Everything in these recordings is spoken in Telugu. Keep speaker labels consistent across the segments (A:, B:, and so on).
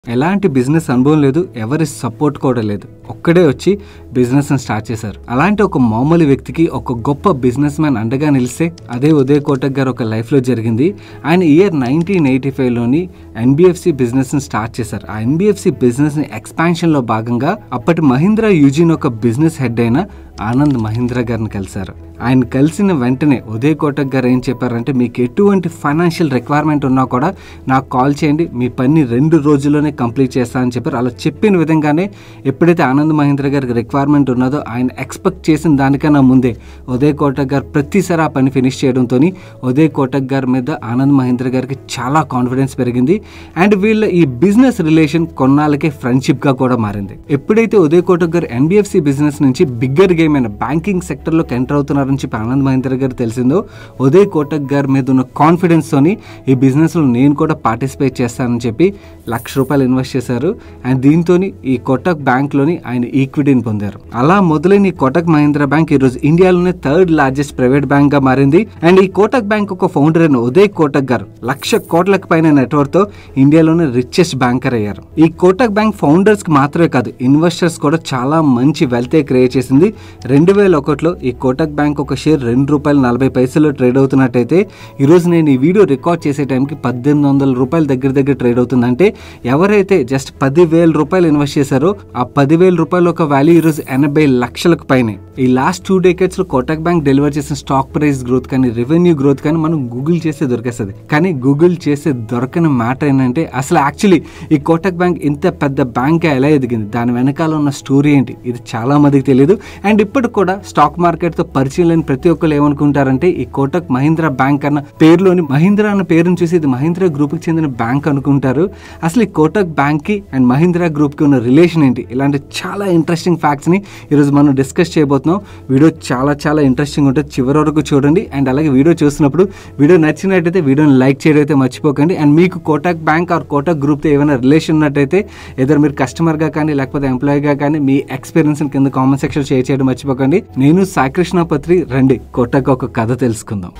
A: ఎలాంటి బిజినెస్ అనుభవం లేదు ఎవరి సపోర్ట్ కూడా లేదు ఒక్కడే వచ్చి బిజినెస్ స్టార్ట్ చేశారు అలాంటి ఒక మామూలు వ్యక్తికి ఒక గొప్ప బిజినెస్ మ్యాన్ అండగా నిలిస్తే అదే ఉదయ్ కోటక్ గారు ఒక లైఫ్లో జరిగింది ఆయన ఇయర్ నైన్టీన్ ఎయిటీ ఫైవ్లోని ఎన్బిఎఫ్సి బిజినెస్ని స్టార్ట్ చేశారు ఆ ఎన్బిఎఫ్సి బిజినెస్ని ఎక్స్పాన్షన్లో భాగంగా అప్పటి మహీంద్రా యూజిన్ ఒక బిజినెస్ హెడ్ అయిన ఆనంద్ మహీంద్ర గారిని కలిశారు ఆయన కలిసిన వెంటనే ఉదయ్ కోటక్ గారు ఏం చెప్పారంటే మీకు ఎటువంటి ఫైనాన్షియల్ రిక్వైర్మెంట్ ఉన్నా కూడా నాకు కాల్ చేయండి మీ పని రెండు రోజుల్లోనే కంప్లీట్ చేస్తానని చెప్పారు అలా చెప్పిన విధంగానే ఎప్పుడైతే ఆనంద్ మహీంద్ర గారికి రిక్వైర్మెంట్ ఉన్నదో ఆయన ఎక్స్పెక్ట్ చేసిన దానికన్నా ముందే ఉదయ్ కోటక్ గారు ప్రతిసారి ఆ పని ఫినిష్ చేయడంతో ఉదయ్ కోటక్ గారి మీద ఆనంద్ మహీంద్ర గారికి చాలా కాన్ఫిడెన్స్ పెరిగింది అండ్ వీళ్ళ ఈ బిజినెస్ రిలేషన్ కొన్నాళ్ళకే ఫ్రెండ్షిప్గా కూడా మారింది ఎప్పుడైతే ఉదయ్ కోటక్ గారు ఎన్బిఎఫ్సి బిజినెస్ నుంచి బిగ్గర్ గేమ్ అయిన బ్యాంకింగ్ సెక్టర్లోకి ఎంటర్ అవుతున్నారని చెప్పి ఆనంద్ మహేంద్ర గారు తెలిసిందో ఉదయ్ కోటక్ గారి మీద ఉన్న కాన్ఫిడెన్స్తోని ఈ బిజినెస్లో నేను కూడా పార్టిసిపేట్ చేస్తానని చెప్పి లక్ష రూపాయలు ఇన్వెస్ట్ చేశారు అండ్ దీంతో ఈ కోటక్ బ్యాంక్లోని ఆయన ఈక్విటీని పొందారు అలా మొదలైన ఈ కోటక్ మహీంద్ర బ్యాంక్ ఈరోజు ఇండియాలోనే థర్డ్ లార్జెస్ట్ ప్రైవేట్ బ్యాంక్ గా మారింది అండ్ ఈ కోటక్ బ్యాంక్ ఒక ఫౌండర్ అయిన ఉదయ్ కోటక్ గారు లక్ష కోట్లకు పైన నెట్వర్క్ తో ఇండియాలోనే రిచెస్ట్ బ్యాంకర్ అయ్యారు ఈ కోటక్ బ్యాంక్ ఫౌండర్స్ కి మాత్రమే కాదు ఇన్వెస్టర్స్ కూడా చాలా మంచి వెల్తే క్రియేట్ చేసింది రెండు వేల ఒకటిలో ఈ కోటక్ బ్యాంక్ ఒక షేర్ రెండు రూపాయలు నలభై పైసలు ట్రేడ్ అవుతున్నట్టయితే ఈరోజు నేను ఈ వీడియో రికార్డ్ చేసే టైంకి పద్దెనిమిది వందల రూపాయల దగ్గర దగ్గర ట్రేడ్ అవుతుందంటే ఎవరైతే జస్ట్ పదివేల రూపాయలు ఇన్వెస్ట్ చేశారో ఆ పదివేల రూపాయల ఒక వాల్యూ ఈరోజు ఎనభై లక్షలకు పైనే ఈ లాస్ట్ టూ డేకెట్స్ లో కోటక్ బ్యాంక్ డెలివర్ చేసిన స్టాక్ ప్రైస్ గ్రోత్ కానీ రెవెన్యూ గ్రోత్ కానీ మనం గూగుల్ చేస్తే దొరికేస్తుంది కానీ గూగుల్ చేస్తే దొరకని మ్యాటర్ ఏంటంటే అసలు యాక్చువల్లీ ఈ కోటక్ బ్యాంక్ ఇంత పెద్ద బ్యాంక్ ఎలా ఎదిగింది దాని వెనకాల ఉన్న స్టోరీ ఏంటి ఇది చాలా మందికి తెలియదు అండ్ ఇప్పటికి కూడా స్టాక్ మార్కెట్ తో పరిచయం లేని ప్రతి ఒక్కరు ఏమనుకుంటారంటే ఈ కోటక్ మహీంద్రా బ్యాంక్ అన్న పేరులోని మహీంద్రా అన్న పేరుని చూసి ఇది మహీంద్రా గ్రూప్ కి చెందిన బ్యాంక్ అనుకుంటారు అసలు ఈ కోటక్ బ్యాంక్ కి అండ్ మహీంద్రా గ్రూప్ కి ఉన్న రిలేషన్ ఏంటి ఇలాంటి చాలా ఇంట్రెస్టింగ్ ఫ్యాక్ట్స్ ని ఈరోజు మనం డిస్కస్ చేయబోతున్నాం వీడియో చాలా చాలా ఇంట్రెస్టింగ్ ఉంటుంది చివరి వరకు చూడండి అండ్ అలాగే వీడియో చూసినప్పుడు వీడియో నచ్చినట్టయితే వీడియోని లైక్ చేయడం అయితే మర్చిపోకండి అండ్ మీకు కోటక్ బ్యాంక్ ఆర్ కోటక్ గ్రూప్తో ఏమైనా రిలేషన్ ఉన్నట్టయితే ఏదో మీరు కస్టమర్గా కానీ లేకపోతే ఎంప్లాయీగా కానీ మీ ఎక్స్పీరియన్స్ కింద కామెంట్ సెక్షన్ షేర్ చేయడం మర్చిపోకండి నేను సాయికృష్ణ పత్రి రండి కోటక్ ఒక కథ తెలుసుకుందాం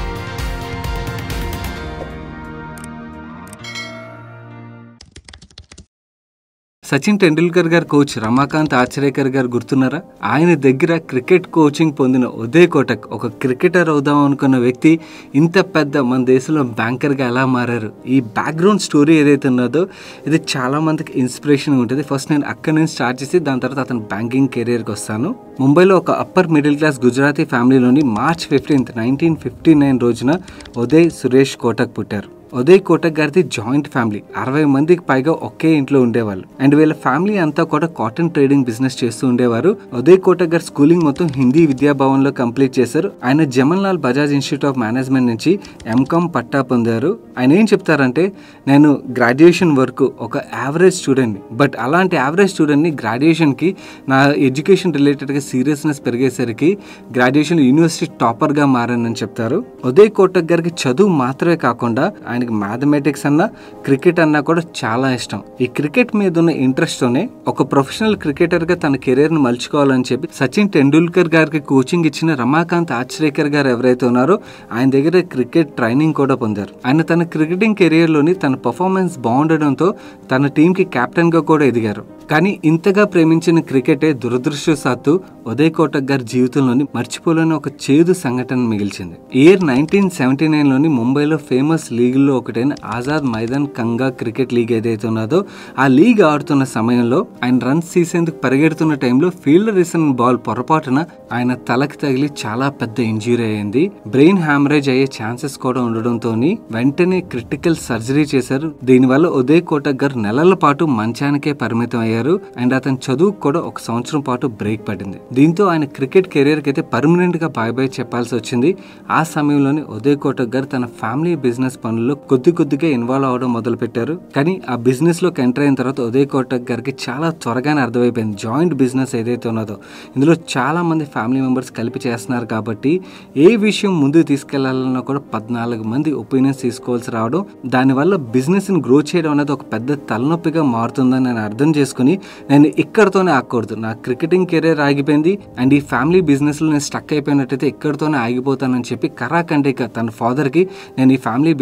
A: సచిన్ టెండూల్కర్ గారి కోచ్ రమాకాంత్ ఆచరేకర్ గారు గుర్తున్నారా ఆయన దగ్గర క్రికెట్ కోచింగ్ పొందిన ఉదయ్ కోటక్ ఒక క్రికెటర్ అవుదాం అనుకున్న వ్యక్తి ఇంత పెద్ద మన దేశంలో బ్యాంకర్గా ఎలా మారారు ఈ బ్యాక్గ్రౌండ్ స్టోరీ ఏదైతే ఉన్నదో ఇది చాలా మందికి ఇన్స్పిరేషన్ ఉంటుంది ఫస్ట్ నేను అక్కడి నుంచి స్టార్ట్ చేసి దాని తర్వాత అతను బ్యాంకింగ్ కెరియర్కి వస్తాను ముంబైలో ఒక అప్పర్ మిడిల్ క్లాస్ గుజరాతీ ఫ్యామిలీలోని March fifteenth nineteen fifty nine రోజున ఉదయ్ సురేష్ కోటక్ పుట్టారు ఉదయ్ కోటక్ గారిది జాయింట్ ఫ్యామిలీ అరవై మందికి పైగా ఒకే ఇంట్లో ఉండేవాళ్ళు అండ్ వీళ్ళ ఫ్యామిలీ అంతా కూడా కాటన్ ట్రేడింగ్ బిజినెస్ చేస్తూ ఉండేవారు ఉదయ్ కోటక్ గారు స్కూలింగ్ మొత్తం హిందీ విద్యా భవన్ లో కంప్లీట్ చేశారు ఆయన Jamnalal Bajaj institute of management నుంచి ఎంకామ్ పట్టా పొందారు ఆయన ఏం చెప్తారంటే నేను గ్రాడ్యుయేషన్ వరకు ఒక యావరేజ్ స్టూడెంట్ బట్ అలాంటి యావరేజ్ స్టూడెంట్ని గ్రాడ్యుయేషన్కి నా ఎడ్యుకేషన్ రిలేటెడ్గా సీరియస్నెస్ పెరిగేసరికి గ్రాడ్యుయేషన్ యూనివర్సిటీ టాపర్గా మారానని చెప్తారు ఉదయ్ కోటక్ గారికి చదువు మాత్రమే కాకుండా ఆయనకి మ్యాథమెటిక్స్ అన్న క్రికెట్ అన్నా కూడా చాలా ఇష్టం ఈ క్రికెట్ మీద ఉన్న ఇంట్రెస్ట్ తోనే ఒక ప్రొఫెషనల్ క్రికెటర్ గా తన కెరీర్ ని మలుచుకోవాలని చెప్పి సచిన్ టెండూల్కర్ గారికి కోచింగ్ ఇచ్చిన రమాకాంత్ ఆచరేకర్ గారు ఎవరైతే ఉన్నారో ఆయన దగ్గర క్రికెట్ ట్రైనింగ్ కూడా పొందారు ఆయన తన క్రికెటింగ్ కెరీర్ లోని తన పర్ఫార్మెన్స్ బాగుండడంతో తన టీం కి కెప్టెన్ గా కూడా ఎదిగారు కానీ ఇంతగా ప్రేమించిన క్రికెటే దురదృష్టవశాత్తు ఉదయ్ కోటక్ గారి జీవితంలోని మర్చిపోలేని ఒక చేదు సంఘటన మిగిల్చింది ఇయర్ నైన్టీన్ సెవెంటీ నైన్ లోని ముంబైలో ఫేమస్ లీగుల్లో ఒకటైన ఆజాద్ మైదాన్ కంగా క్రికెట్ లీగ్ ఏదైతే ఉన్నదో ఆ లీగ్ ఆడుతున్న సమయంలో ఆయన రన్స్ తీసేందుకు పరిగెడుతున్న టైంలో ఫీల్డర్ ఇసిన బాల్ పొరపాటున ఆయన తలకి తగిలి చాలా పెద్ద ఇంజురీ అయ్యింది బ్రెయిన్ హ్యామరేజ్ అయ్యే ఛాన్సెస్ కూడా ఉండడంతో వెంటనే క్రిటికల్ సర్జరీ చేశారు దీనివల్ల ఉదయ్ కోటక్ గారు నెలల పాటు మంచానికే పరిమితం అయ్యారు అండ్ అతని చదువు కూడా ఒక సంవత్సరం పాటు బ్రేక్ పడింది దీంతో ఆయన క్రికెట్ కెరీర్ కి అయితే పర్మనెంట్ గా బాయ్ బాయ్ చెప్పాల్సి వచ్చింది ఆ సమయంలోనే ఉదయ్ కోటక్ గారు తన ఫ్యామిలీ బిజినెస్ పనుల్లో కొద్ది కొద్దిగా ఇన్వాల్వ్ అవడం మొదలు పెట్టారు కానీ ఆ బిజినెస్ లోకి ఎంటర్ అయిన తర్వాత ఉదయ్ కోటక్ గారికి చాలా త్వరగానే అర్థమైపోయింది జాయింట్ బిజినెస్ ఏదైతే ఉన్నదో ఇందులో చాలా మంది ఫ్యామిలీ మెంబర్స్ కలిపి చేస్తున్నారు కాబట్టి ఏ విషయం ముందుకు తీసుకెళ్లాలన్నా కూడా పద్నాలుగు మంది ఒపీనియన్స్ తీసుకోవాల్సి రావడం దానివల్ల బిజినెస్ ని గ్రో చేయడం అనేది ఒక పెద్ద తలనొప్పిగా మారుతుందని నేను అర్థం చేసుకుని నేను ఇక్కడతోనే ఆగకూడదు నా క్రికెటింగ్ కెరీర్ ఆగిపోయింది అండ్ ఈ ఫ్యామిలీ బిజినెస్ లో నేను స్టక్ అయిపోయినట్టయితే ఇక్కడతోనే ఆగిపోతానని చెప్పి కరాకంటే తన ఫాదర్ కి నేను ఈ ఫ్యామిలీ బిజినెస్ లో అయితే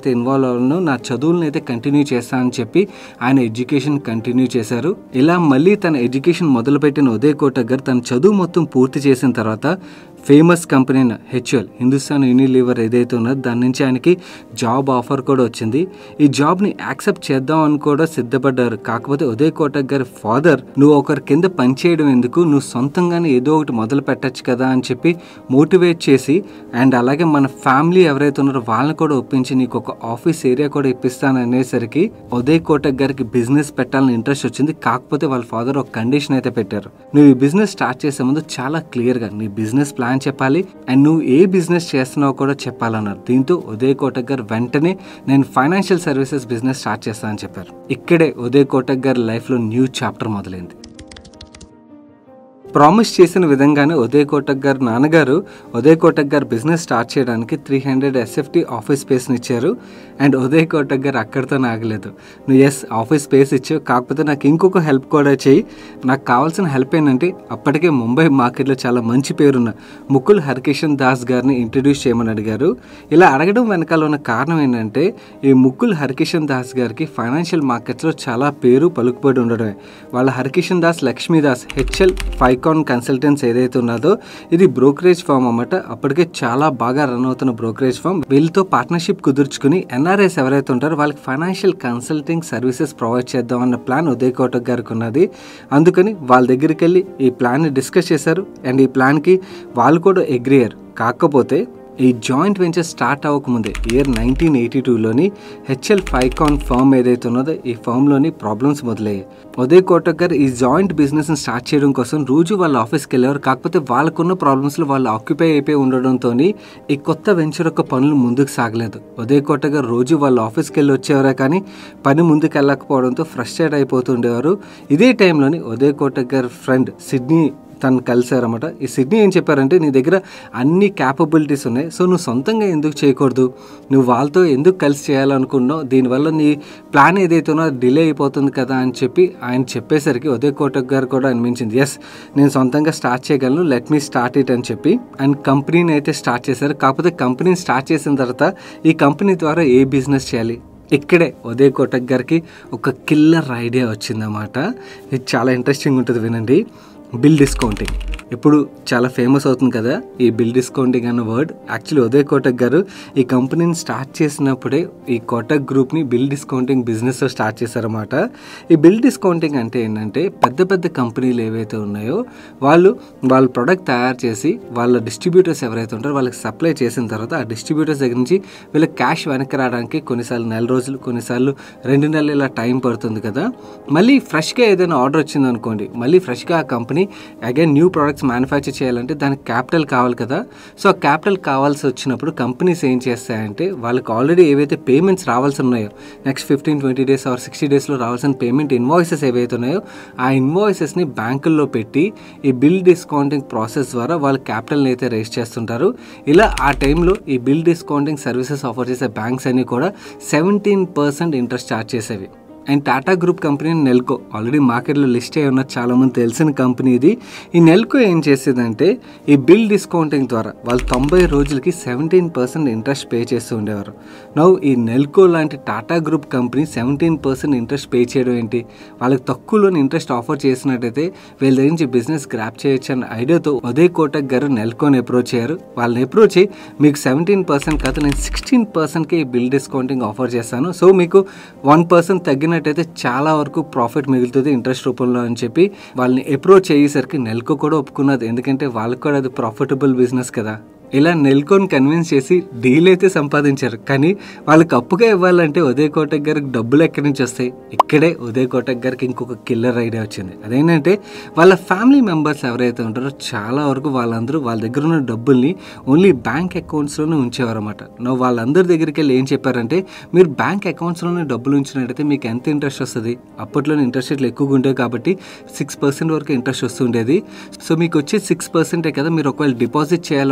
A: అయితే ఇన్వాల్వ్ అవ్వను నా చదువులను అయితే కంటిన్యూ చేస్తానని చెప్పి ఆయన ఎడ్యుకేషన్ కంటిన్యూ చేశారు ఇలా మళ్ళీ తన ఎడ్యుకేషన్ మొదలుపెట్టిన ఉదయ్ కోటగ్గర్ తన చదువు మొత్తం పూర్తి చేసిన తర్వాత ఫేమస్ కంపెనీ అయిన హెచ్ఎల్ హిందుస్థాన్ యూనిలీవర్ ఏదైతే ఉన్నదో దాని నుంచి ఆయనకి జాబ్ ఆఫర్ కూడా వచ్చింది ఈ జాబ్ని యాక్సెప్ట్ చేద్దాం అని కూడా సిద్ధపడ్డారు కాకపోతే ఉదయ్ కోటక్ గారి ఫాదర్ నువ్వు ఒకరి కింద పనిచేయడం ఎందుకు నువ్వు సొంతంగానే ఏదో ఒకటి మొదలు పెట్టచ్చు కదా అని చెప్పి మోటివేట్ చేసి అండ్ అలాగే మన ఫ్యామిలీ ఎవరైతే ఉన్నారో వాళ్ళని కూడా ఒప్పించి నీకు ఒక ఆఫీస్ ఏరియా కూడా ఇప్పిస్తాను అనేసరికి ఉదయ్ కోటక్ గారికి బిజినెస్ పెట్టాలని ఇంట్రెస్ట్ వచ్చింది కాకపోతే వాళ్ళ ఫాదర్ ఒక కండిషన్ అయితే పెట్టారు నువ్వు ఈ బిజినెస్ స్టార్ట్ చేసే ముందు చాలా క్లియర్గా నీ బిజినెస్ ప్లాన్ చెప్పాలి అండ్ నువ్వు ఏ బిజినెస్ చేస్తున్నావో కూడా చెప్పాలన్నారు దీంతో ఉదయ్ కోటక్ గారు వెంటనే నేను ఫైనాన్షియల్ సర్వీసెస్ బిజినెస్ స్టార్ట్ చేస్తానని చెప్పారు ఇక్కడే ఉదయ్ కోటక్ గారి లైఫ్లో న్యూ చాప్టర్ మొదలైంది ప్రామిస్ చేసిన విధంగానే ఉదయ్ కోటక్ గారు నాన్నగారు ఉదయ్ కోటక్ గారు బిజినెస్ స్టార్ట్ చేయడానికి త్రీ హండ్రెడ్ ఎస్ఎఫ్టీ ఆఫీస్ స్పేస్ని ఇచ్చారు అండ్ ఉదయ్ కోటక్ గారు అక్కడితో ఆగలేదు నువ్వు ఎస్ ఆఫీస్ స్పేస్ ఇచ్చావు కాకపోతే నాకు ఇంకొక హెల్ప్ కూడా చేయి నాకు కావాల్సిన హెల్ప్ ఏంటంటే అప్పటికే ముంబై మార్కెట్లో చాలా మంచి పేరున్న ముకుల్ హరికిషన్ దాస్ గారిని ఇంట్రడ్యూస్ చేయమని అడిగారు ఇలా అడగడం వెనకాల ఉన్న కారణం ఏంటంటే ఈ ముకుల్ హరికిషన్ దాస్ గారికి ఫైనాన్షియల్ మార్కెట్స్లో చాలా పేరు పలుకుబడి ఉండడమే వాళ్ళ Harikishan Das Lakshmidas HL Ficon consultants ఏదైతే ఉన్నదో ఇది బ్రోకరేజ్ ఫామ్ అన్నమాట అప్పటికే చాలా బాగా రన్ అవుతున్న బ్రోకరేజ్ ఫామ్ వీళ్ళతో పార్ట్నర్షిప్ కుదుర్చుకుని ఎన్ఆర్ఎస్ ఎవరైతే ఉంటారో వాళ్ళకి ఫైనాన్షియల్ కన్సల్టింగ్ సర్వీసెస్ ప్రొవైడ్ చేద్దాం అన్న ప్లాన్ ఉదయ్ కోటక్ గారికి ఉన్నది అందుకని వాళ్ళ దగ్గరికి వెళ్ళి ఈ ప్లాన్ని డిస్కస్ చేశారు అండ్ ఈ ప్లాన్కి వాళ్ళు కూడా అగ్రి అయ్యారు కాకపోతే ఈ జాయింట్ వెంచర్ స్టార్ట్ అవ్వకముందే ఇయర్ నైన్టీన్ ఎయిటీ టూలోని హెచ్ఎల్ ఫైకాన్ ఫర్మ్ ఏదైతే ఉన్నదో ఈ ఫర్మ్లోని ప్రాబ్లమ్స్ మొదలయ్యాయి ఉదయ్ కోటక్ గారు ఈ జాయింట్ బిజినెస్ని స్టార్ట్ చేయడం కోసం రోజు వాళ్ళ ఆఫీస్కి వెళ్ళేవారు కాకపోతే వాళ్ళకున్న ప్రాబ్లమ్స్లో వాళ్ళు ఆక్యుపై అయిపోయి ఉండడంతో ఈ కొత్త వెంచర్ యొక్క పనులు ముందుకు సాగలేదు ఉదయ్ కోటక్ గారు రోజు వాళ్ళ ఆఫీస్కి వెళ్ళి వచ్చేవారే కానీ పని ముందుకు వెళ్ళకపోవడంతో ఫ్రస్ట్రేట్ అయిపోతుండేవారు ఇదే టైంలోని ఉదయ్ కోటక్ గారి ఫ్రెండ్ సిడ్నీ తను కలిసారన్నమాట ఈ సిడ్నీ ఏం చెప్పారంటే నీ దగ్గర అన్ని క్యాపబిలిటీస్ ఉన్నాయి సో నువ్వు సొంతంగా ఎందుకు చేయకూడదు నువ్వు వాళ్ళతో ఎందుకు కలిసి చేయాలనుకున్నావు దీనివల్ల నీ ప్లాన్ ఏదైతే ఉన్నో డిలే అయిపోతుంది కదా అని చెప్పి ఆయన చెప్పేసరికి ఉదయ్ కోటక్ గారు కూడా అనిపించింది ఎస్ నేను సొంతంగా స్టార్ట్ చేయగలను లెట్ మీ స్టార్ట్ ఇట్ అని చెప్పి అండ్ కంపెనీని అయితే స్టార్ట్ చేశారు కాకపోతే కంపెనీని స్టార్ట్ చేసిన తర్వాత ఈ కంపెనీ ద్వారా ఏ బిజినెస్ చేయాలి ఇక్కడే ఉదయ్ కోటక్ గారికి ఒక కిల్లర్ ఐడియా వచ్చిందన్నమాట ఇది చాలా ఇంట్రెస్టింగ్ ఉంటుంది వినండి బిల్ డిస్కౌంటింగ్ ఇప్పుడు చాలా ఫేమస్ అవుతుంది కదా ఈ బిల్ డిస్కౌంటింగ్ అన్న వర్డ్ యాక్చువల్లీ ఉదయ్ కోటక్ గారు ఈ కంపెనీని స్టార్ట్ చేసినప్పుడే ఈ కోటక్ గ్రూప్ని బిల్ డిస్కౌంటింగ్ బిజినెస్ స్టార్ట్ చేశారన్నమాట ఈ బిల్ డిస్కౌంటింగ్ అంటే ఏంటంటే పెద్ద పెద్ద కంపెనీలు ఏవైతే ఉన్నాయో వాళ్ళు వాళ్ళ ప్రొడక్ట్ తయారు చేసి వాళ్ళ డిస్ట్రిబ్యూటర్స్ ఎవరైతే ఉంటారో వాళ్ళకి సప్లై చేసిన తర్వాత ఆ డిస్ట్రిబ్యూటర్స్ దగ్గర నుంచి వీళ్ళకి క్యాష్ వెనక్కి రావడానికి కొన్నిసార్లు నెల రోజులు కొన్నిసార్లు రెండు నెలలు ఇలా టైం పడుతుంది కదా మళ్ళీ ఫ్రెష్గా ఏదైనా ఆర్డర్ వచ్చింది అనుకోండి మళ్ళీ ఫ్రెష్గా ఆ company again new products manufacture చేయాలంటే దానికి క్యాపిటల్ కావాలి కదా సో ఆ క్యాపిటల్ కావాల్సి వచ్చినప్పుడు కంపెనీస్ ఏం చేస్తాయంటే వాళ్ళకి ఆల్రెడీ ఏవైతే పేమెంట్స్ రావాల్సి ఉన్నాయో next fifteen twenty days or sixty డేస్లో రావాల్సిన పేమెంట్ ఇన్వాయిసెస్ ఏవైతే ఉన్నాయో ఆ ఇన్వాయిసెస్ని బ్యాంకుల్లో పెట్టి ఈ బిల్ డిస్కౌంటింగ్ ప్రాసెస్ ద్వారా వాళ్ళు క్యాపిటల్ని అయితే రేస్ చేస్తుంటారు ఇలా ఆ టైంలో ఈ బిల్ డిస్కౌంటింగ్ సర్వీసెస్ ఆఫర్ చేసే బ్యాంక్స్ అన్ని కూడా సెవెంటీన్ పర్సెంట్ ఇంట్రెస్ట్ ఛార్జ్ చేసేవి and Tata group company Nelco already మార్కెట్లో లిస్ట్ అయి ఉన్న చాలామంది తెలిసిన కంపెనీ ఇది ఈ నెల్కో ఏం చేసేదంటే ఈ బిల్ డిస్కౌంటింగ్ ద్వారా వాళ్ళు తొంభై రోజులకి సెవెంటీన్ పర్సెంట్ ఇంట్రెస్ట్ పే చేస్తూ ఉండేవారు నవ్వు ఈ నెల్కో లాంటి Tata group company seventeen percent interest pay చేయడం ఏంటి వాళ్ళకి తక్కువలోని ఇంట్రెస్ట్ ఆఫర్ చేసినట్టయితే వీళ్ళ దగ్గర నుంచి బిజినెస్ గ్రాప్ చేయొచ్చు అన్న ఐడియాతో ఉదయ్ కోటక్ గారు నెల్కోని అప్రోచ్ అయ్యారు వాళ్ళని అప్రోచ్ అయ్యి మీకు సెవెంటీన్ పర్సెంట్ కాదు నేను సిక్స్టీన్ పర్సెంట్కి ఈ బిల్ డిస్కౌంటింగ్ ఆఫర్ చేస్తాను సో మీకు వన్ పర్సెంట్ తగ్గినట్టయితే చాలా వరకు ప్రాఫిట్ మిగులుతుంది ఇంట్రెస్ట్ రూపంలో అని చెప్పి వాళ్ళని అప్రోచ్ అయ్యేసరికి నెల్కో కూడా ఒప్పుకున్నది ఎందుకంటే వాళ్ళకి కూడా అది ప్రాఫిటబుల్ బిజినెస్ కదా ఇలా నెల్కోని కన్విన్స్ చేసి డీల్ అయితే సంపాదించారు కానీ వాళ్ళకి అప్పుగా ఇవ్వాలంటే ఉదయ్ కోటక్ గారికి డబ్బులు ఎక్కడి నుంచి వస్తాయి ఇక్కడే ఉదయ్ కోటక్ గారికి ఇంకొక కిల్లర్ ఐడియా వచ్చింది అదేంటంటే వాళ్ళ ఫ్యామిలీ మెంబర్స్ ఎవరైతే ఉంటారో చాలా వరకు వాళ్ళందరూ వాళ్ళ దగ్గర ఉన్న డబ్బుల్ని ఓన్లీ బ్యాంక్ అకౌంట్స్లోనే ఉంచేవారు అనమాట నువ్వు వాళ్ళందరి దగ్గరికి వెళ్ళి ఏం చెప్పారంటే మీరు బ్యాంక్ అకౌంట్స్లోనే డబ్బులు ఉంచినట్టయితే మీకు ఎంత ఇంట్రెస్ట్ వస్తుంది అప్పట్లోనే ఇంట్రెస్ట్ రేట్లు ఎక్కువగా ఉంటాయి కాబట్టి సిక్స్ పర్సెంట్ వరకు ఇంట్రెస్ట్ వస్తుండేది సో మీకు వచ్చే సిక్స్ పర్సెంటే కదా మీరు ఒకవేళ డిపాజిట్ చేయాలనుకోండి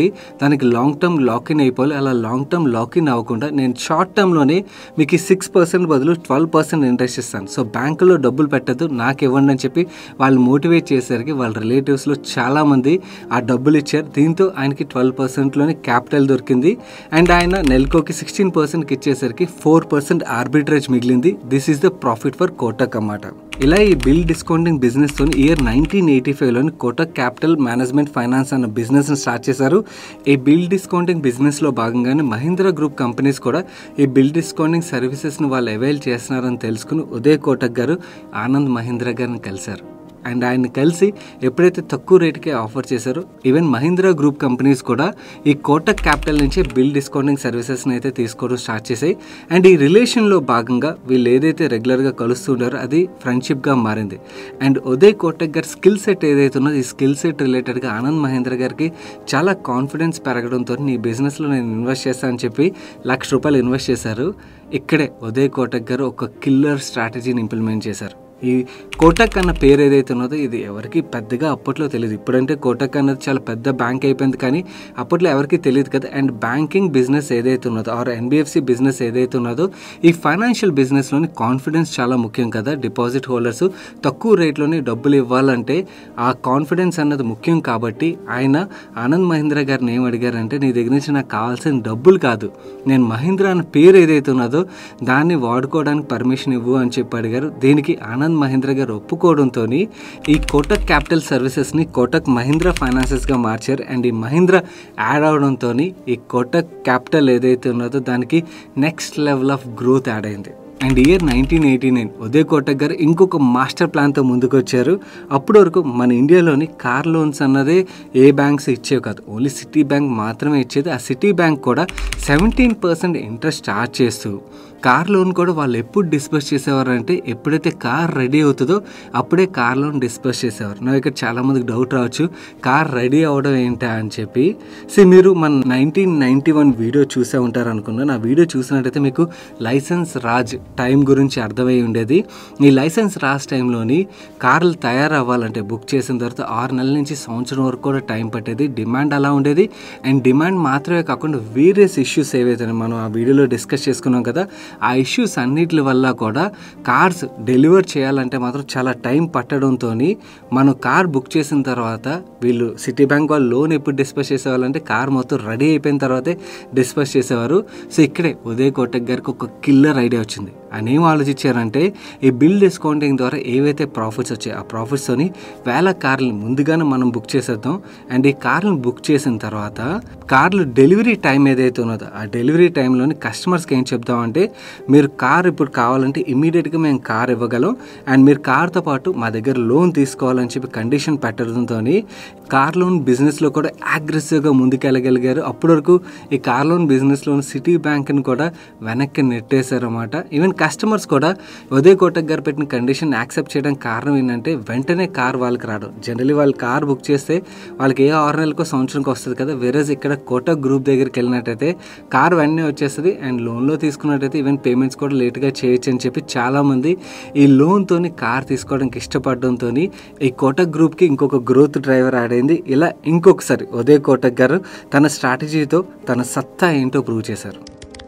A: దానికి లాంగ్ టర్మ్ లాక్ ఇన్ అయిపోవాలి అలా లాంగ్ టర్మ్ లాక్ ఇన్ అవ్వకుండా నేను షార్ట్ టర్మ్లోనే మీకు సిక్స్ పర్సెంట్ బదులు ట్వెల్వ్ పర్సెంట్ ఇంట్రెస్ట్ ఇస్తాను సో బ్యాంకులో డబ్బులు పెట్టద్దు నాకు ఇవ్వండి అని చెప్పి వాళ్ళు మోటివేట్ చేసేసరికి వాళ్ళ రిలేటివ్స్లో చాలామంది ఆ డబ్బులు ఇచ్చారు దీంతో ఆయనకి ట్వెల్వ్ పర్సెంట్లోని క్యాపిటల్ దొరికింది అండ్ ఆయన నెలకోకి సిక్స్టీన్ పర్సెంట్కి ఇచ్చేసరికి ఫోర్ పర్సెంట్ ఆర్బిట్రేజ్ మిగిలింది this is the profit for Kotak అన్నమాట ఇలా ఈ బిల్ డిస్కౌంటింగ్ బిజినెస్తో ఇయర్ నైన్టీన్ ఎయిటీ ఫైవ్లోని కోటక్ క్యాపిటల్ మేనేజ్మెంట్ ఫైనాన్స్ అన్న బిజినెస్ని స్టార్ట్ చేశారు ఈ బిల్ డిస్కౌంటింగ్ బిజినెస్లో భాగంగానే మహీంద్రా గ్రూప్ కంపెనీస్ కూడా ఈ బిల్ డిస్కౌంటింగ్ సర్వీసెస్ని వాళ్ళు అవైల్ చేస్తున్నారని తెలుసుకుని ఉదయ్ కోటక్ గారు ఆనంద్ మహీంద్రా గారిని కలిశారు అండ్ ఆయన కలిసి ఎప్పుడైతే తక్కువ రేటుకే ఆఫర్ చేశారో ఈవెన్ మహీంద్రా గ్రూప్ కంపెనీస్ కూడా ఈ కోటక్ క్యాపిటల్ నుంచి బిల్ డిస్కౌంటింగ్ సర్వీసెస్ని అయితే తీసుకోవడం స్టార్ట్ చేశాయి అండ్ ఈ రిలేషన్లో భాగంగా వీళ్ళు ఏదైతే రెగ్యులర్గా కలుస్తుంటారో అది ఫ్రెండ్షిప్గా మారింది అండ్ ఉదయ్ కోటక్ గారి స్కిల్ సెట్ ఏదైతే ఉన్నదో ఈ స్కిల్ సెట్ రిలేటెడ్గా ఆనంద్ మహేంద్ర గారికి చాలా కాన్ఫిడెన్స్ పెరగడంతో నీ బిజినెస్లో నేను ఇన్వెస్ట్ చేస్తాను అని చెప్పి లక్ష రూపాయలు ఇన్వెస్ట్ చేశారు ఇక్కడే ఉదయ్ కోటక్ గారు ఒక కిల్లర్ స్ట్రాటజీని ఇంప్లిమెంట్ చేశారు ఈ కోటక్ అన్న పేరు ఏదైతే ఉన్నదో ఇది ఎవరికి పెద్దగా అప్పట్లో తెలియదు ఇప్పుడంటే కోటక్ అన్నది చాలా పెద్ద బ్యాంక్ అయిపోయింది కానీ అప్పట్లో ఎవరికి తెలియదు కదా అండ్ బ్యాంకింగ్ బిజినెస్ ఏదైతే ఉన్నదో ఆర్ ఎన్బిఎఫ్సి బిజినెస్ ఏదైతే ఉన్నదో ఈ ఫైనాన్షియల్ బిజినెస్లోని కాన్ఫిడెన్స్ చాలా ముఖ్యం కదా డిపాజిట్ హోల్డర్స్ తక్కువ రేట్లోనే డబ్బులు ఇవ్వాలంటే ఆ కాన్ఫిడెన్స్ అన్నది ముఖ్యం కాబట్టి ఆయన ఆనంద్ మహీంద్రా గారిని ఏం అడిగారంటే నీ దగ్గర నుంచి నాకు కావాల్సిన డబ్బులు కాదు నేను మహీంద్రా అన్న పేరు ఏదైతే ఉన్నదో దాన్ని వాడుకోవడానికి పర్మిషన్ ఇవ్వు అని చెప్పి అడిగారు దీనికి ఆనంద్ మహీంద్రా గారు ఒప్పుకోవడంతో ఈ కోటక్ క్యాపిటల్ సర్వీసెస్ని కోటక్ మహీంద్రా ఫైనాన్సెస్గా మార్చారు అండ్ ఈ మహీంద్రా యాడ్ అవడంతో ఈ కోటక్ క్యాపిటల్ ఏదైతే ఉన్నదో దానికి next level of growth add అయింది and year nineteen eighty nine Uday Kotak గారు ఇంకొక మాస్టర్ ప్లాన్తో ముందుకు వచ్చారు అప్పటి వరకు మన ఇండియాలోని కార్ లోన్స్ అన్నదే ఏ బ్యాంక్స్ ఇచ్చేవి కాదు ఓన్లీ సిటీ బ్యాంక్ మాత్రమే ఇచ్చేది ఆ సిటీ బ్యాంక్ కూడా సెవెంటీన్ పర్సెంట్ ఇంట్రెస్ట్ చార్జ్ చేస్తూ కార్ లోన్ కూడా వాళ్ళు ఎప్పుడు డిస్పస్ చేసేవారు అంటే ఎప్పుడైతే కార్ రెడీ అవుతుందో అప్పుడే కార్ లోన్ డిస్పస్ చేసేవారు నా ఇక్కడ చాలా మందికి డౌట్ రావచ్చు కార్ రెడీ అవడం ఏంటా అని చెప్పి సో మీరు మన నైన్టీన్ నైన్టీ వన్ వీడియో చూసే ఉంటారు అనుకున్నాను ఆ వీడియో చూసినట్టయితే మీకు లైసెన్స్ రాజ్ టైం గురించి అర్థమై ఉండేది ఈ లైసెన్స్ రాజ్ టైంలోని కార్లు తయారవ్వాలంటే బుక్ చేసిన తర్వాత ఆరు నెలల నుంచి సంవత్సరం వరకు కూడా టైం పట్టేది డిమాండ్ అలా ఉండేది అండ్ డిమాండ్ మాత్రమే కాకుండా వేరియస్ ఇష్యూస్ ఏవైతే మనం ఆ వీడియోలో డిస్కస్ చేసుకున్నాం కదా ఆ ఇష్యూస్ అన్నిటి వల్ల కూడా కార్స్ డెలివర్ చేయాలంటే మాత్రం చాలా టైం పట్టడంతో మనం కార్ బుక్ చేసిన తర్వాత వీళ్ళు సిటీ బ్యాంక్ వాళ్ళు లోన్ ఎప్పుడు డిస్పస్ చేసేవాళ్ళంటే కార్ మొత్తం రెడీ అయిపోయిన తర్వాతే డిస్పస్ చేసేవారు సో ఇక్కడే ఉదయ్ కోటక్ గారికి ఒక కిల్లర్ ఐడియా వచ్చింది ఆయన ఏం ఆలోచించారంటే ఈ బిల్ డిస్కౌంటింగ్ ద్వారా ఏవైతే ప్రాఫిట్స్ వచ్చాయి ఆ ప్రాఫిట్స్తోని వేల కార్లు ముందుగానే మనం బుక్ చేసేద్దాం అండ్ ఈ కార్లను బుక్ చేసిన తర్వాత కార్లు డెలివరీ టైం ఏదైతే ఉన్నదో ఆ డెలివరీ టైంలోని కస్టమర్స్కి ఏం చెప్తామంటే మీరు కార్ ఇప్పుడు కావాలంటే ఇమీడియట్గా మేము కార్ ఇవ్వగలం అండ్ మీరు కార్తో పాటు మా దగ్గర లోన్ తీసుకోవాలని చెప్పి కండిషన్ పెట్టడంతో కార్ లోన్ బిజినెస్లో కూడా అగ్రెసివ్గా ముందుకెళ్ళగలిగారు అప్పటి వరకు ఈ కార్ లోన్ బిజినెస్లో సిటీ బ్యాంక్ని కూడా వెనక్కి నెట్టేశారన్నమాట ఈవెన్ కస్టమర్స్ కూడా ఉదయ్ కోటక్ గారు పెట్టిన కండిషన్ యాక్సెప్ట్ చేయడానికి కారణం ఏంటంటే వెంటనే కార్ వాళ్ళకి రావడం జనరలీ వాళ్ళు కార్ బుక్ చేస్తే వాళ్ళకి ఏ ఆరు నెలలకో సంవత్సరంకి వస్తుంది కదా వేరేజ్ ఇక్కడ కోటక్ గ్రూప్ దగ్గరికి వెళ్ళినట్టయితే కార్ వెంటనే వచ్చేస్తుంది అండ్ లోన్లో తీసుకున్నట్టయితే ఈవెన్ పేమెంట్స్ కూడా లేట్గా చేయొచ్చు అని చెప్పి చాలామంది ఈ లోన్తోని కార్ తీసుకోవడానికి ఇష్టపడడంతో ఈ కోటక్ గ్రూప్కి ఇంకొక గ్రోత్ డ్రైవర్ యాడ్ అయింది ఇలా ఇంకొకసారి ఉదయ్ కోటక్ గారు తన స్ట్రాటజీతో తన సత్తా ఏంటో ప్రూవ్ చేశారు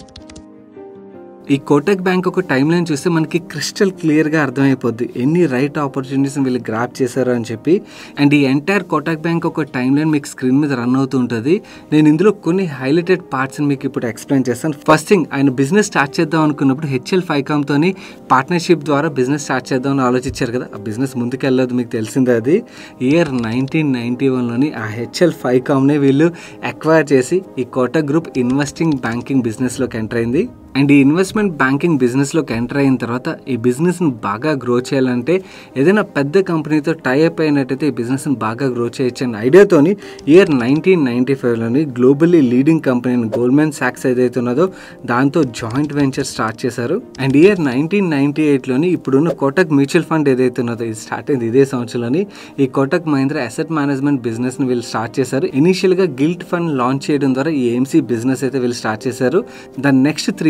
A: ఈ కోటక్ బ్యాంక్ ఒక టైం లైన్ చూస్తే మనకి క్రిస్టల్ క్లియర్గా అర్థమైపోద్ది ఎన్ని రైట్ ఆపర్చునిటీస్ వీళ్ళు గ్రాప్ చేశారు అని చెప్పి అండ్ ఈ ఎంటైర్ కోటక్ బ్యాంక్ ఒక టైం లైన్ మీకు స్క్రీన్ మీద రన్ అవుతూ ఉంటుంది నేను ఇందులో కొన్ని హైలైటెడ్ పార్ట్స్ని మీకు ఇప్పుడు ఎక్స్ప్లెయిన్ చేస్తాను ఫస్ట్ థింగ్ ఆయన బిజినెస్ స్టార్ట్ చేద్దాం అనుకున్నప్పుడు హెచ్ఎల్ ఫైకామ్తోని పార్ట్నర్షిప్ ద్వారా బిజినెస్ స్టార్ట్ చేద్దామని ఆలోచించారు కదా ఆ బిజినెస్ ముందుకెళ్ళదు మీకు తెలిసిందే అది ఇయర్ నైన్టీన్ నైన్టీ వన్లోని ఆ హెచ్ఎల్ ఫైకామ్ని వీళ్ళు అక్వైర్ చేసి ఈ కోటక్ గ్రూప్ ఇన్వెస్టింగ్ బ్యాంకింగ్ బిజినెస్లోకి ఎంటర్ అయింది అండ్ ఈ ఇన్వెస్ట్మెంట్ బ్యాంకింగ్ బిజినెస్లోకి ఎంటర్ అయిన తర్వాత ఈ బిజినెస్ని బాగా గ్రో చేయాలంటే ఏదైనా పెద్ద కంపెనీతో టైఅప్ అయినట్టయితే ఈ బిజినెస్ని బాగా గ్రో చేయొచ్చు అనే ఐడియాతోని ఇయర్ నైన్టీన్ నైన్టీ ఫైవ్లోని గ్లోబల్లీ లీడింగ్ కంపెనీ గోల్డ్మెన్ సాక్స్ ఏదైతే ఉన్నదో దాంతో జాయింట్ వెంచర్ స్టార్ట్ చేశారు అండ్ ఇయర్ నైన్టీన్ నైన్టీ ఎయిట్లోని ఇప్పుడున్న కోటక్ మ్యూచువల్ ఫండ్ ఏదైతే ఉన్నదో ఇది స్టార్ట్ అయింది ఇదే సంవత్సరంలోని ఈ కోటక్ మహీంద్రా అసెట్ మేనేజ్మెంట్ బిజినెస్ని వీళ్ళు స్టార్ట్ చేశారు ఇనీషియల్గా గిల్ట్ ఫండ్ లాంచ్ చేయడం ద్వారా ఈ ఏఎంసీ బిజినెస్ అయితే వీళ్ళు స్టార్ట్ చేశారు దాని నెక్స్ట్ త్రీ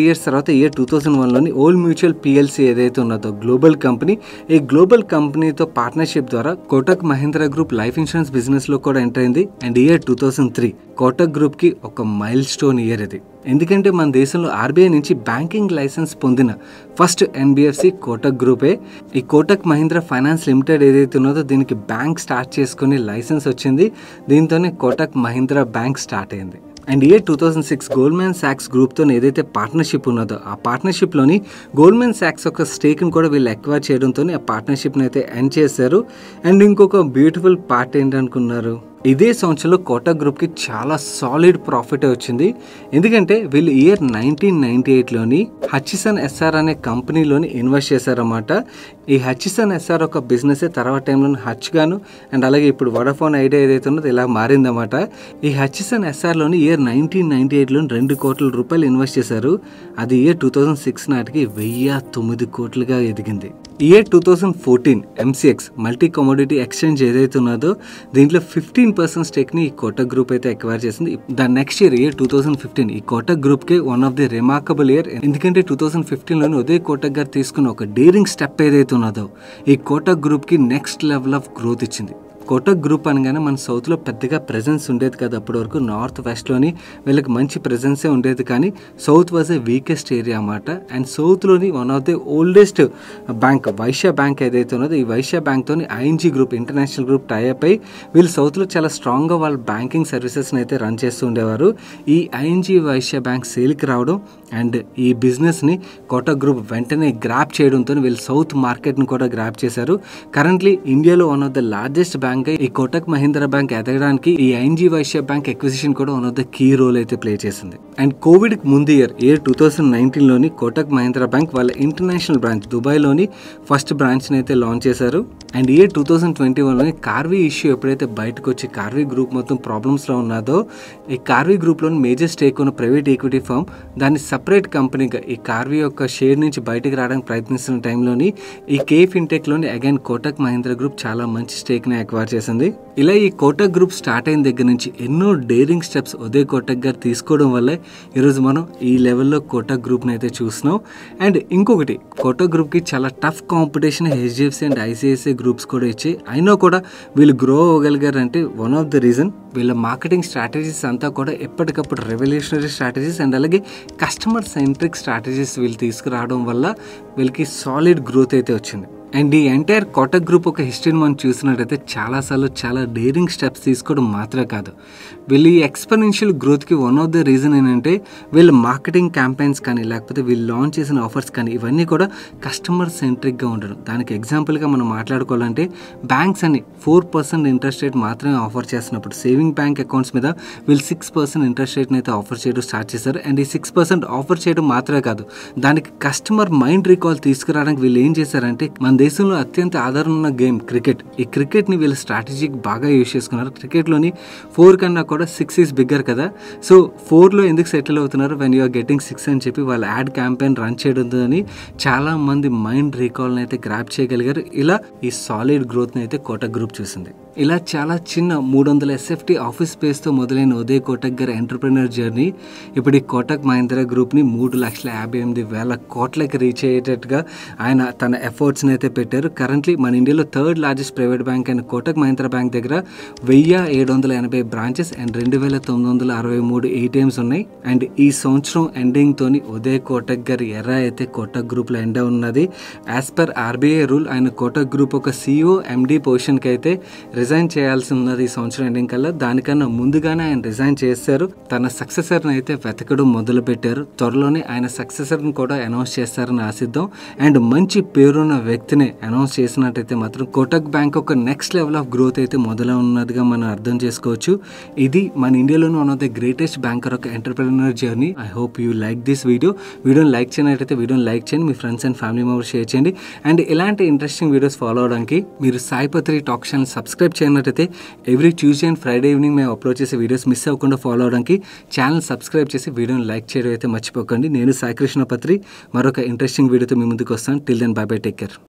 A: ఇయర్స్ తర్వాత ఇయర్ టూ థౌసండ్ వన్లోని ఓల్డ్ మ్యూచువల్ పిఎల్సీ ఏదైతే ఉన్నదో గ్లోబల్ కంపెనీ ఈ గ్లోబల్ కంపెనీతో పార్ట్నర్షిప్ ద్వారా Kotak Mahindra group life insurance బిజినెస్లో కూడా ఎంటర్ అయింది and year two thousand three Kotak గ్రూప్కి ఒక మైల్ స్టోన్ ఇయర్ ఇది ఎందుకంటే మన దేశంలో ఆర్బీఐ నుంచి బ్యాంకింగ్ లైసెన్స్ పొందిన ఫస్ట్ ఎన్బిఎఫ్సి కోటక్ గ్రూపే ఈ కోటక్ మహీంద్రా ఫైనాన్స్ లిమిటెడ్ ఏదైతే ఉన్నదో దీనికి బ్యాంక్ స్టార్ట్ చేసుకుని లైసెన్స్ వచ్చింది దీంతోనే కోటక్ మహీంద్రా బ్యాంక్ స్టార్ట్ అయింది and year two thousand six Goldman సాక్స్ గ్రూప్తో ఏదైతే పార్ట్నర్షిప్ ఉన్నదో ఆ పార్ట్నర్షిప్లోని గోల్డ్మెన్ సాక్స్ యొక్క స్టేక్ని కూడా వీళ్ళు ఎక్వైర్ చేయడంతో ఆ పార్ట్నర్షిప్ని అయితే ఎండ్ చేశారు అండ్ ఇంకొక బ్యూటిఫుల్ పార్ట్ ఏంటనుకున్నారు ఇదే సంవత్సరంలో కోటక్ గ్రూప్కి చాలా సాలిడ్ ప్రాఫిట్ వచ్చింది ఎందుకంటే వీళ్ళు ఇయర్ నైన్టీన్ నైన్టీ ఎయిట్లోని హచ్చిసన్ ఎస్ఆర్ అనే కంపెనీలోని ఇన్వెస్ట్ చేశారన్నమాట ఈ హచ్చిసన్ ఎస్ఆర్ ఒక బిజినెస్ తర్వాత టైంలో హచ్ గాను అండ్ అలాగే ఇప్పుడు వడాఫోన్ ఐడియా ఏదైతే ఉన్నదో ఇలా మారిందన్నమాట ఈ హచ్చిసన్ ఎస్ఆర్లోని ఇయర్ నైన్టీన్ నైన్టీ ఎయిట్లో రెండు కోట్ల రూపాయలు ఇన్వెస్ట్ చేశారు అది ఇయర్ టూ థౌజండ్ సిక్స్ నాటికి వెయ్యి తొమ్మిది కోట్లుగా ఎదిగింది year two thousand fourteen MCX multi commodity exchange ఏదైతే ఉన్నదో దీంట్లో ఫిఫ్టీన్ పర్సెంట్ స్టేక్ని ఈ కోటక్ గ్రూప్ అయితే ఎక్వైర్ చేసింది the next year year two thousand fifteen ఈ కోటక్ గ్రూప్కి one of the remarkable year ఎందుకంటే టూ థౌసండ్ ఫిఫ్టీన్లోని ఉదయ్ కోటక్ గారు తీసుకున్న ఒక డేరింగ్ స్టెప్ ఏదైతే ఉన్నదో ఈ కోటక్ గ్రూప్కి నెక్స్ట్ లెవెల్ ఆఫ్ గ్రోత్ ఇచ్చింది కోటక్ గ్రూప్ అనగానే మన సౌత్లో పెద్దగా ప్రెజెన్స్ ఉండేది కాదు అప్పటి వరకు నార్త్ వెస్ట్లోని వీళ్ళకి మంచి ప్రెజెన్సే ఉండేది కానీ south was a weakest area అన్నమాట అండ్ సౌత్లోని one of the oldest bank Vysya bank ఏదైతే ఉన్నదో ఈ వైశ్య బ్యాంక్తోని ING group international group tie up అయి వీళ్ళు సౌత్లో చాలా స్ట్రాంగ్గా వాళ్ళ బ్యాంకింగ్ సర్వీసెస్ని అయితే రన్ చేస్తూ ఉండేవారు ఈ ఐఎన్జీ వైశ్య బ్యాంక్ సేల్కి రావడం అండ్ ఈ బిజినెస్ని కోటక్ గ్రూప్ వెంటనే గ్రాప్ చేయడంతో వీళ్ళు సౌత్ మార్కెట్ని కూడా గ్రాప్ చేశారు కరెంట్లీ ఇండియాలో one of the largest bank ఈ కోటక్ మహీంద్రా బ్యాంక్ ఎదగడానికి ఈ ఐఎన్జీ వైశ్య బ్యాంక్ ఎక్విజిషన్ కూడా one of the key role అయితే ప్లే చేసింది అండ్ కోవిడ్ ముందు ఇయర్ ఇయర్ టూ థౌసండ్ నైన్టీన్లోని కోటక్ మహీంద్రా బ్యాంక్ వాళ్ళ ఇంటర్నేషనల్ బ్రాంచ్ దుబాయ్లోని ఫస్ట్ బ్రాంచ్ని అయితే లాంచ్ చేశారు and year two thousand twenty వన్లోని కార్వీ ఇష్యూ ఎప్పుడైతే బయటకు వచ్చి కార్వీ గ్రూప్ మొత్తం ప్రాబ్లమ్స్లో ఉన్నదో ఈ కార్వీ గ్రూప్లోని మేజర్ స్టేక్ ఉన్న ప్రైవేట్ ఈక్విటీ ఫర్మ్ దాన్ని సపరేట్ కంపెనీగా ఈ కార్వీ యొక్క షేర్ నుంచి బయటకు రావడానికి ప్రయత్నిస్తున్న టైంలోని ఈ కే ఫిన్టెక్లోని అగైన్ కోటక్ మహీంద్రా గ్రూప్ చాలా మంచి స్టేక్ని అక్వైర్ చేసింది ఇలా ఈ కోటక్ గ్రూప్ స్టార్ట్ అయిన దగ్గర నుంచి ఎన్నో డేరింగ్ స్టెప్స్ ఉదయ్ కోటక్ గారు తీసుకోవడం వల్లే ఈరోజు మనం ఈ లెవెల్లో కోటక్ గ్రూప్ని అయితే చూస్తున్నాం అండ్ ఇంకొకటి కోటక్ గ్రూప్కి చాలా tough competition HDFC and ICICI groups కూడా ఇచ్చి అయినా కూడా వీళ్ళు గ్రో అవ్వగలిగారంటే వన్ ఆఫ్ ద రీజన్ వీళ్ళ మార్కెటింగ్ స్ట్రాటజీస్ అంతా కూడా ఎప్పటికప్పుడు రెవల్యూషనరీ స్ట్రాటజీస్ అండ్ అలాగే కస్టమర్ సెంట్రిక్ స్ట్రాటజీస్ వీళ్ళు తీసుకురావడం వల్ల వీళ్ళకి సాలిడ్ గ్రోత్ అయితే వచ్చింది అండ్ ఈ ఎంటైర్ కోటక్ గ్రూప్ ఒక హిస్టరీని మనం చూసినట్టయితే చాలాసార్లు చాలా డేరింగ్ స్టెప్స్ తీసుకోవడం మాత్రమే కాదు వీళ్ళు ఈ ఎక్స్పెరెన్షియల్ గ్రోత్కి వన్ ఆఫ్ ద రీజన్ ఏంటంటే వీళ్ళ మార్కెటింగ్ క్యాంపెయిన్స్ కానీ లేకపోతే వీళ్ళు లాంచ్ చేసిన ఆఫర్స్ కానీ ఇవన్నీ కూడా కస్టమర్ సెంట్రిక్గా ఉండడం దానికి ఎగ్జాంపుల్గా మనం మాట్లాడుకోవాలంటే బ్యాంక్స్ అని ఫోర్ పర్సెంట్ ఇంట్రెస్ట్ రేట్ మాత్రమే ఆఫర్ చేస్తున్నప్పుడు సేవింగ్ బ్యాంక్ అకౌంట్స్ మీద వీళ్ళు సిక్స్ పర్సెంట్ ఇంట్రెస్ట్ రేట్ని అయితే ఆఫర్ చేయడం స్టార్ట్ చేశారు అండ్ ఈ సిక్స్ పర్సెంట్ ఆఫర్ చేయడం మాత్రమే కాదు దానికి కస్టమర్ మైండ్ రీకాల్ తీసుకురావడానికి వీళ్ళు ఏం చేశారంటే మన దేశంలో అత్యంత ఆధారం ఉన్న గేమ్ క్రికెట్ ఈ క్రికెట్ని వీళ్ళు స్ట్రాటజీకి బాగా యూజ్ చేసుకున్నారు క్రికెట్లోని ఫోర్ కన్నా కూడా సిక్స్ ఈజ్ బిగ్గర్ కదా సో ఫోర్లో ఎందుకు సెటిల్ అవుతున్నారు వెన్ యూఆర్ గెటింగ్ సిక్స్ అని చెప్పి వాళ్ళ యాడ్ క్యాంపెయిన్ రన్ చేయడంతో చాలా మంది మైండ్ రీకాల్ని అయితే గ్రాప్ చేయగలిగారు ఇలా ఈ సాలిడ్ గ్రోత్ని అయితే కోటక్ గ్రూప్ చూసింది ఇలా చాలా చిన్న మూడు వందల ఎస్ఎఫ్టీ ఆఫీస్ స్పేస్తో మొదలైన ఉదయ్ కోటక్ గారి ఎంటర్ప్రినర్ జర్నీ ఇప్పుడు ఈ కోటక్ మహీంద్రా గ్రూప్ని మూడు లక్షల యాభై ఎనిమిది వేల కోట్లకి రీచ్ అయ్యేటట్టుగా ఆయన తన ఎఫర్ట్స్ని అయితే పెట్టారు కరెంట్లీ మన ఇండియాలో థర్డ్ లార్జెస్ట్ ప్రైవేట్ బ్యాంక్ అయిన కోటక్ మహీంద్రా బ్యాంక్ దగ్గర వెయ్యి ఏడు వందల ఎనభై బ్రాంచెస్ అండ్ రెండు వేల తొమ్మిది వందల అరవై మూడు ఏటీఎంస్ ఉన్నాయి అండ్ ఈ సంవత్సరం ఎండింగ్ తోని ఉదయ్ కోటక్ గారి ఎర్ర అయితే కోటక్ గ్రూప్లో ఎండ ఉన్నది యాజ్ పర్ ఆర్బీఐ రూల్ ఆయన కోటక్ గ్రూప్ ఒక సిఇఓ ఎండి పొజిషన్కి అయితే రిజైన్ చేయాల్సి ఉన్నది ఈ సంవత్సరం ఎండింగ్ కల్లా దానికన్నా ముందుగానే ఆయన రిజైన్ చేశారు తన సక్సెసర్ని అయితే వెతకడం మొదలు పెట్టారు త్వరలోనే ఆయన సక్సెసర్ని కూడా అనౌన్స్ చేస్తారని ఆశిద్దాం అండ్ మంచి పేరున్న వ్యక్తిని అనౌన్స్ చేసినట్టయితే మాత్రం కోటక్ బ్యాంక్ ఒక నెక్స్ట్ లెవెల్ ఆఫ్ గ్రోత్ అయితే మొదలై ఉన్నదిగా మనం అర్థం చేసుకోవచ్చు ఇది మన ఇండియాలోని one of the greatest banker ఒక entrepreneur journey I hope you like this video వీడియోని లైక్ చేయనట్టయితే వీడియోని లైక్ చేయండి మీ friends and family members share చేయండి అండ్ ఇలాంటి ఇంట్రెస్టింగ్ వీడియోస్ ఫాలో అవడానికి మీరు సాయిపత్రి టాక్ ఛానల్ సబ్స్క్రైబ్ చేయనట్టయితే every Tuesday and Friday evening మేము అప్లోడ్ చేసే వీడియోస్ మిస్ అవ్వకుండా ఫాలో అవడానికి ఛానల్ సబ్స్క్రైబ్ చేసి వీడియోని లైక్ చేయడం అయితే మర్చిపోకండి నేను సాయి కృష్ణ పత్రి మరొక ఇంట్రెస్టింగ్ వీడియోతో మీ ముందుకు వస్తాను till then bye bye take care